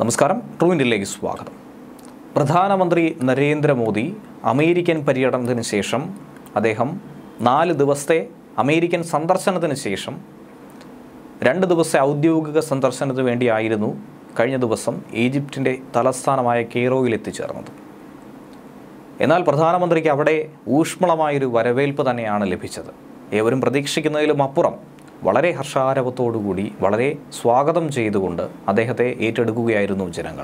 നമസ്കാരം ട്രൂ ഇന്ത്യയിലേക്ക് സ്വാഗതം പ്രധാനമന്ത്രി നരേന്ദ്രമോദി അമേരിക്കൻ പര്യടനത്തിന് ശേഷം അദ്ദേഹം നാല് ദിവസത്തെ അമേരിക്കൻ സന്ദർശനത്തിന് ശേഷം രണ്ട് ദിവസത്തെ ഔദ്യോഗിക സന്ദർശനത്തിന് വേണ്ടിയായിരുന്നു കഴിഞ്ഞ ദിവസം ഈജിപ്തിൻ്റെ തലസ്ഥാനമായ കെയ്റോയിൽ എത്തിച്ചേർന്നത് എന്നാൽ പ്രധാനമന്ത്രിക്ക് അവിടെ ഊഷ്മളമായൊരു വരവേൽപ്പ് തന്നെയാണ് ലഭിച്ചത് ഏവരും പ്രതീക്ഷിക്കുന്നതിലും അപ്പുറം വളരെ ഹർഷാരവത്തോടുകൂടി വളരെ സ്വാഗതം ചെയ്തുകൊണ്ട് അദ്ദേഹത്തെ ഏറ്റെടുക്കുകയായിരുന്നു ജനങ്ങൾ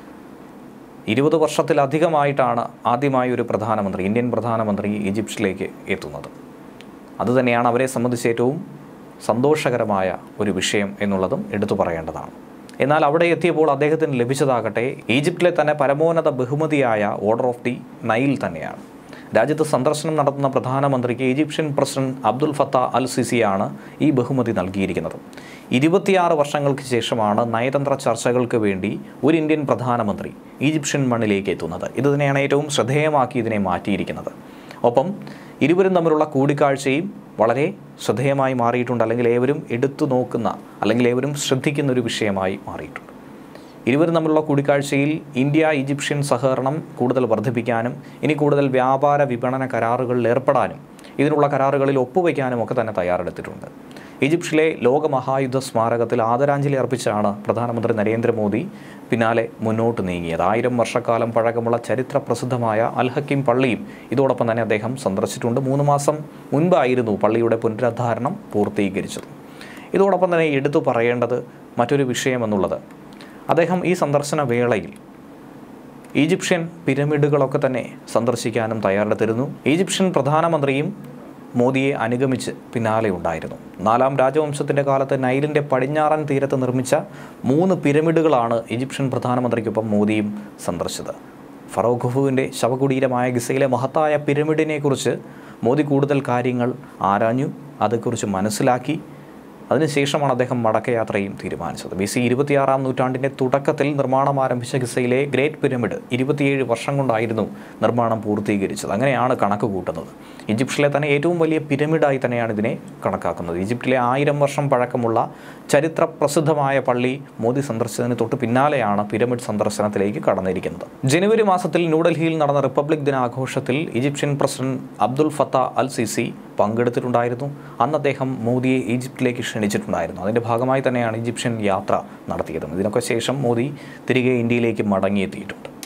ഇരുപത് വർഷത്തിലധികമായിട്ടാണ് ആദ്യമായി ഒരു പ്രധാനമന്ത്രി ഇന്ത്യൻ പ്രധാനമന്ത്രി ഈജിപ്തിലേക്ക് എത്തുന്നത് അതുതന്നെയാണ് അവരെ സംബന്ധിച്ച് ഏറ്റവും സന്തോഷകരമായ ഒരു വിഷയം എന്നുള്ളതും എടുത്തു പറയേണ്ടതാണ് എന്നാൽ അവിടെ എത്തിയപ്പോൾ അദ്ദേഹത്തിന് ലഭിച്ചതാകട്ടെ ഈജിപ്തിലെ തന്നെ പരമോന്നത ബഹുമതിയായ ഓർഡർ ഓഫ് ദി നൈൽ തന്നെയാണ് രാജ്യത്ത് സന്ദർശനം നടത്തുന്ന പ്രധാനമന്ത്രിക്ക് Egyptian president Abdel Fattah al സിസിയാണ് ഈ ബഹുമതി നൽകിയിരിക്കുന്നത് ഇരുപത്തിയാറ് വർഷങ്ങൾക്ക് ശേഷമാണ് നയതന്ത്ര ചർച്ചകൾക്ക് വേണ്ടി ഒരു ഇന്ത്യൻ പ്രധാനമന്ത്രി ഈജിപ്ഷ്യൻ മണ്ണിലേക്ക് എത്തുന്നത് ഇത് തന്നെയാണ് ഏറ്റവും ശ്രദ്ധേയമാക്കി ഇതിനെ മാറ്റിയിരിക്കുന്നത് ഒപ്പം ഇരുവരും തമ്മിലുള്ള കൂടിക്കാഴ്ചയും വളരെ ശ്രദ്ധേയമായി മാറിയിട്ടുണ്ട് അല്ലെങ്കിൽ ഏവരും എടുത്തു നോക്കുന്ന അല്ലെങ്കിൽ ഏവരും ശ്രദ്ധിക്കുന്ന ഒരു വിഷയമായി മാറിയിട്ടുണ്ട് ഇരുവരും തമ്മിലുള്ള കൂടിക്കാഴ്ചയിൽ ഇന്ത്യ ഈജിപ്ഷ്യൻ സഹകരണം കൂടുതൽ വർദ്ധിപ്പിക്കാനും ഇനി കൂടുതൽ വ്യാപാര വിപണന കരാറുകളിൽ ഏർപ്പെടാനും ഇതിനുള്ള കരാറുകളിൽ ഒപ്പുവയ്ക്കാനും ഒക്കെ തന്നെ തയ്യാറെടുത്തിട്ടുണ്ട് ഈജിപ്തിലെ ലോകമഹായുദ്ധ സ്മാരകത്തിൽ ആദരാഞ്ജലി അർപ്പിച്ചാണ് പ്രധാനമന്ത്രി നരേന്ദ്രമോദി പിന്നാലെ മുന്നോട്ട് നീങ്ങിയത് ആയിരം വർഷക്കാലം പഴക്കമുള്ള ചരിത്ര പ്രസിദ്ധമായ അൽ ഹക്കീം പള്ളിയും ഇതോടൊപ്പം തന്നെ അദ്ദേഹം സന്ദർശിച്ചിട്ടുണ്ട് മൂന്ന് മാസം മുൻപായിരുന്നു പള്ളിയുടെ പുനരുദ്ധാരണം പൂർത്തീകരിച്ചത് ഇതോടൊപ്പം തന്നെ എടുത്തു പറയേണ്ടത് മറ്റൊരു വിഷയമെന്നുള്ളത് അദ്ദേഹം ഈ സന്ദർശന വേളയിൽ ഈജിപ്ഷ്യൻ പിരമിഡുകളൊക്കെ തന്നെ സന്ദർശിക്കാനും തയ്യാറെടുത്തിരുന്നു ഈജിപ്ഷ്യൻ പ്രധാനമന്ത്രിയും മോദിയെ അനുഗമിച്ച് പിന്നാലെ ഉണ്ടായിരുന്നു നാലാം രാജവംശത്തിൻ്റെ കാലത്ത് നൈലിൻ്റെ പടിഞ്ഞാറൻ തീരത്ത് നിർമ്മിച്ച മൂന്ന് പിരമിഡുകളാണ് ഈജിപ്ഷ്യൻ പ്രധാനമന്ത്രിക്കൊപ്പം മോദിയും സന്ദർശിച്ചത് ഫറോഖുഫുവിൻ്റെ ശവകുടീരമായ ഗിസയിലെ മഹത്തായ പിരമിഡിനെക്കുറിച്ച് മോദി കൂടുതൽ കാര്യങ്ങൾ ആരാഞ്ഞു അതേക്കുറിച്ച് മനസ്സിലാക്കി അതിനുശേഷമാണ് അദ്ദേഹം മടക്കയാത്രയും തീരുമാനിച്ചത് ബി സി ഇരുപത്തിയാറാം നൂറ്റാണ്ടിൻ്റെ തുടക്കത്തിൽ നിർമ്മാണം ആരംഭിച്ച ഗിസയിലെ ഗ്രേറ്റ് പിരമിഡ് ഇരുപത്തിയേഴ് വർഷം കൊണ്ടായിരുന്നു നിർമ്മാണം പൂർത്തീകരിച്ചത് അങ്ങനെയാണ് കണക്ക് കൂട്ടുന്നത് ഈജിപ്തിലെ തന്നെ ഏറ്റവും വലിയ പിരമിഡായി തന്നെയാണ് ഇതിനെ കണക്കാക്കുന്നത് ഈജിപ്തിലെ ആയിരം വർഷം പഴക്കമുള്ള ചരിത്ര പ്രസിദ്ധമായ പള്ളി മോദി സന്ദർശനത്തിന് തൊട്ട് പിന്നാലെയാണ് പിരമിഡ് സന്ദർശനത്തിലേക്ക് കടന്നിരിക്കുന്നത് ജനുവരി മാസത്തിൽ ന്യൂഡൽഹിയിൽ നടന്ന റിപ്പബ്ലിക് ദിനാഘോഷത്തിൽ Egyptian president Abdel Fattah al Sisi പങ്കെടുത്തിട്ടുണ്ടായിരുന്നു അന്ന് അദ്ദേഹം മോദിയെ ഈജിപ്തിലേക്ക് ക്ഷണിച്ചിട്ടുണ്ടായിരുന്നു അതിൻ്റെ ഭാഗമായി തന്നെയാണ് ഈജിപ്ഷ്യൻ യാത്ര നടത്തിയതും ഇതിനൊക്കെ ശേഷം മോദി തിരികെ ഇന്ത്യയിലേക്ക് മടങ്ങിയെത്തിയിട്ടുണ്ട്